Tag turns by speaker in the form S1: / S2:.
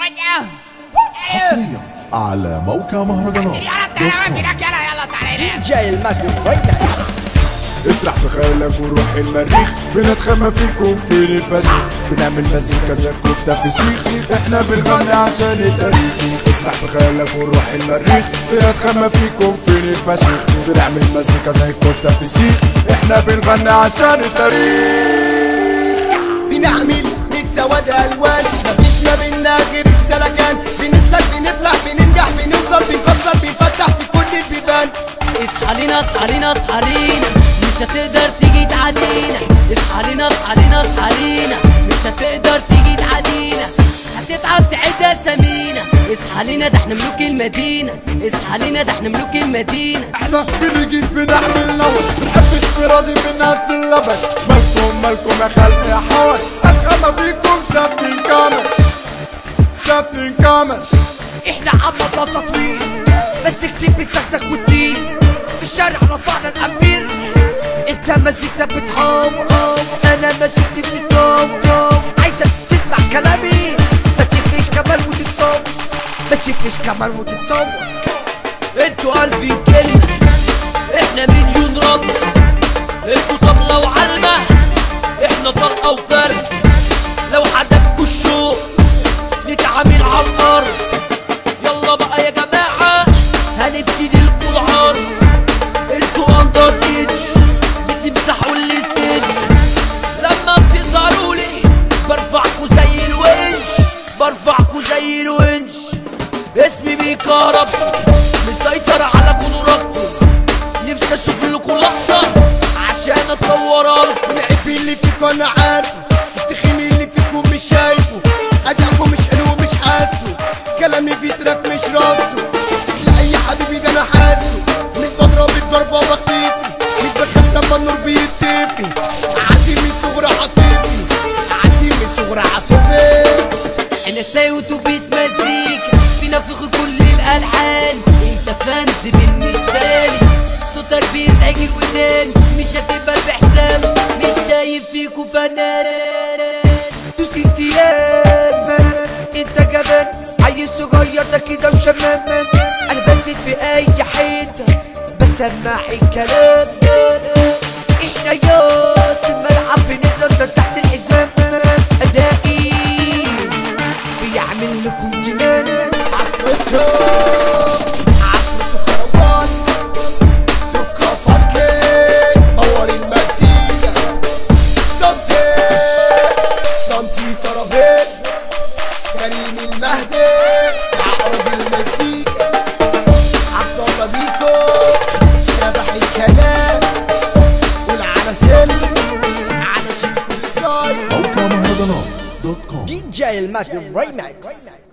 S1: حصريا على موقع مهرجانات دوت كوم.
S2: جاي الماكو ريمكس
S3: اسرح بخيالك وروح المريخ بنتخمى فيكم فين الفشل بنعمل مزيكا زي كفتة فسيخ احنا بنغني عشان التاريخ اسرح بخيالك وروح المريخ بنتخمى فيكم فين الفشل بنعمل مزيكا زي كفتة فسيخ احنا بنغني عشان التاريخ
S2: بنعمل من سواد الوان مفيش ما بينا غير السلكان بنسلك بنفلح بننجح بنوصل بنكسر بنفتح في كل البيبان
S4: اصحى لينا اصحى لينا اصحى لينا مش هتقدر تيجي تعادينا اصحى لينا اصحى لينا اصحى لينا مش هتقدر تيجي تعادينا هتتعب تعد اسامينا اصحى لينا ده احنا ملوك المدينة اصحى لينا ده احنا ملوك المدينة
S3: احنا بنجيب بنحمل نوش بنحب الطرازي بالناس اللبش مالكم مالكم يا خلق يا حوش اتغمى فيكم شاب كامش شاب كامش
S2: احنا عملنا تطوير بس كتير بتاخدك وتدير في الشارع رفعنا الامير انت مزيكتك بتحاور انا مزيكتي بتتطور عايزك تسمع كلامي ما تشوفش كمان وتتصور ما تشوفش كمان وتتصور
S4: انتوا ألفين كلمة احنا مليون رد انتوا طبلة وعلمة احنا طلقة وفرد لو حدفكوا الشوق نتعامل على الارض يلا بقى يا جماعة هنبتدي القرعان انتوا اندر ايدج بتمسحوا الستيج لما بتظهروا لي برفعكوا زي الونش برفعكوا زي الونش اسمي بيكهرب مسيطر على قدراتكم نفسي اشوف لكم لقطة عشان اصورها لكم
S2: العيب اللي فيكم انا عارفه التخين اللي فيكم مش شايفه اداءكم مش حلو مش حاسه كلامي في تراك مش راسه لاي حبيبي ده انا حاسه مش بضرب الضربه بختفي مش بخاف لما النور بيتفي عندي من صغري عاطفي عندي من صغري عاطفي
S4: انا سايق اتوبيس مزيكا بينفخ كل الالحان انت فانز بالنسبه لي صوتك بيزعج الودان مش هتقبل بحساب مش شايف فيكوا فنان
S2: دوس استياب انت جبان عيل صغير ده كده وشمام انا بنزل في اي حته بسمع الكلام احنا ياط الملعب بنقدر تحت الحزام ادائي بيعمل لكم جنان عفرته عفرته كروان تكا فكين باور المزيكا صمتي صمتي ترابيز كريم المهدي يعقوب المزيكا عبد الله بيكو شبح الكلام والعناسل على شيكو رسايل
S1: موقع مهرجانات دوت كوم
S2: دي جاي الماكو ريمكس